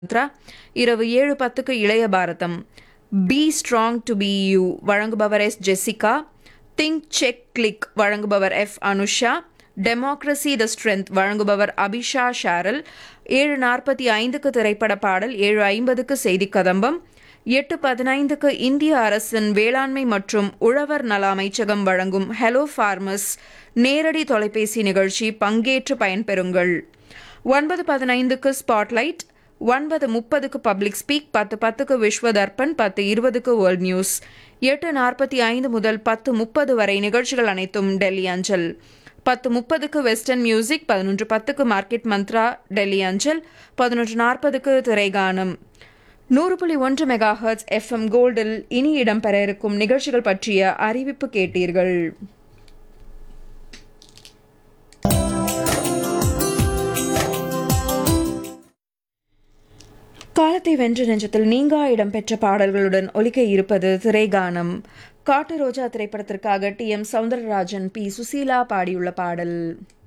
மந்த்ரா இரவு ஏழு பத்துக்கு இளைய பாரதம் be strong to be you வழங்குபவர் S Jessica think check click வழங்குபவர் F Anusha democracy the strength வழங்குபவர் அபிஷா ஷாரல் ஏழு நாற்பத்தி ஐந்துக்கு திரைப்பட பாடல் ஏழு ஐம்பதுக்கு செய்தி கதம்பம் எட்டு பதினைந்துக்கு இந்திய அரசின் வேளாண்மை மற்றும் உழவர் நல அமைச்சகம் வழங்கும் ஹலோ ஃபார்மர்ஸ் நேரடி தொலைபேசி நிகழ்ச்சி பங்கேற்று பயன்பெறுங்கள் ஒன்பது பதினைந்துக்கு ஸ்பாட்லைட் ஒன்பது முப்பதுக்கு பப்ளிக் ஸ்பீக் பத்து பத்துக்கு விஸ்வ தர்ப்பண் பத்து இருபதுக்கு வேர்ல்ட் நியூஸ் எட்டு நாற்பத்தி ஐந்து முதல் பத்து முப்பது வரை நிகழ்ச்சிகள் அனைத்தும் டெல்லி அஞ்சல் பத்து முப்பதுக்கு வெஸ்டர்ன் மியூசிக் பதினொன்று பத்துக்கு மார்க்கெட் மந்த்ரா டெல்லி அஞ்சல் பதினொன்று நாற்பதுக்கு திரைகானம் நூறு புள்ளி ஒன்று மெகா ஹர்ட்ஸ் எஃப்எம் கோல்டில் இனி இடம்பெற இருக்கும் நிகழ்ச்சிகள் பற்றிய அறிவிப்பு கேட்டீர்கள் காலத்தை வென்ற நெஞ்சத்தில் நீங்கா இடம்பெற்ற பாடல்களுடன் ஒலிக்க இருப்பது திரைகானம் காட்டு ரோஜா திரைப்படத்திற்காக T M Soundararajan P Susheela பாடியுள்ள பாடல்